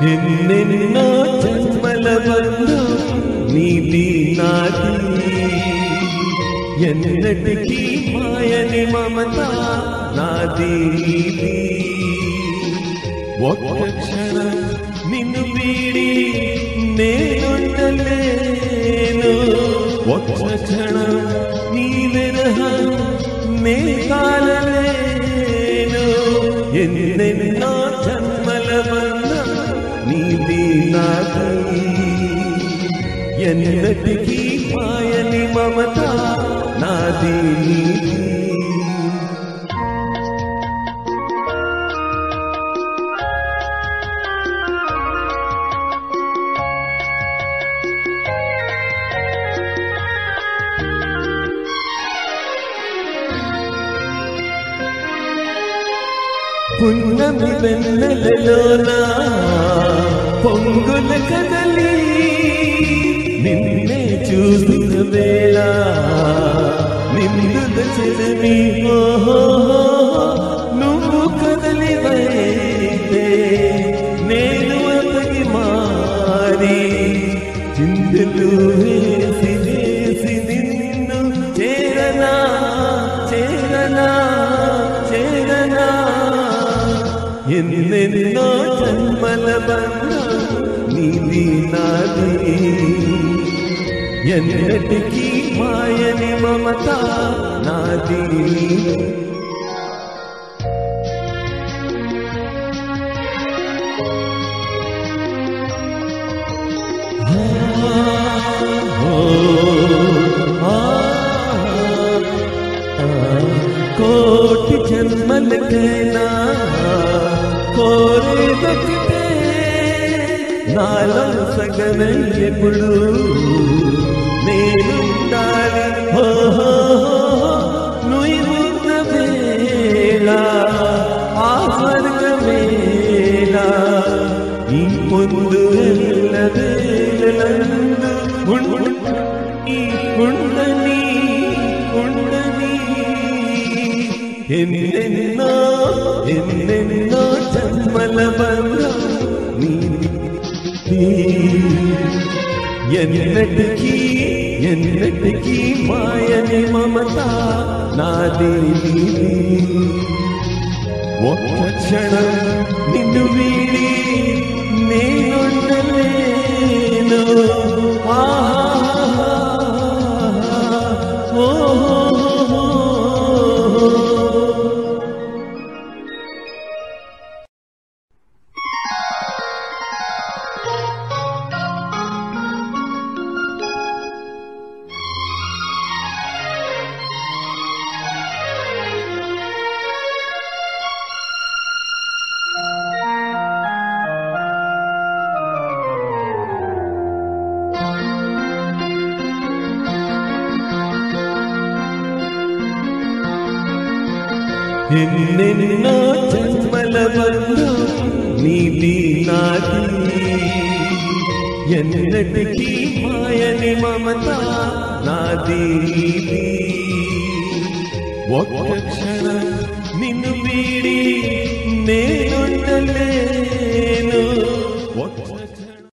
ఎన్నెన్నో జన్మల బంధం నీది నాది ఎన్నటికీ మాయని మమత నాది నీది ఒక్క క్షణం నిన్ను వీడి నేనుండలేను ఒక్క క్షణం నీ విరహం నే కాలలేను ఎన్నెన్నో జన్మల బంధం నీది నాది ఎన్నటికీ మాయని మమత నాది నీది పున్నమి వెన్నెలలోన పొంగుల కదలి నిన్నే చూసిన వేళ నిండుల చెరమి ఓహో నువ్వు కదలి వైతే నేను అతగి మారి చిందులు వేసి వేసి నిన్ను చేరనా చేరనా చేరనా ఎన్నెన్నో జన్మల బంధం నీది నాది ఎన్నటికీ మాయని మమత నాది నీది కోటి జన్మలకైనా కోరేదొకటే నాలో సగమే ఎప్పుడు నేనుండాలి ఓహో నువ్వు ఉన్న వేళ ఆ స్వర్గమేళ ఈ పొందు ఎల్ల వేళలందు ఉండు ఈ ఉండని ఉండని ఎన్నెన్నో ఎన్నెన్నో జన్మల బంధం నీది ఎన్నటికీ ఎన్నటికీ మాయని మమత నాది నీది ఒక్క క్షణం నిన్ను వీడి నేనుండలేను ఆహా ఓహో ఎన్నెన్నో జన్మల బంధం నీది నాది ఎన్నటికీ మాయని మమత నాది నీది ఒక్క క్షణం నిన్ను వీడి నేనుండలేను ఒక్క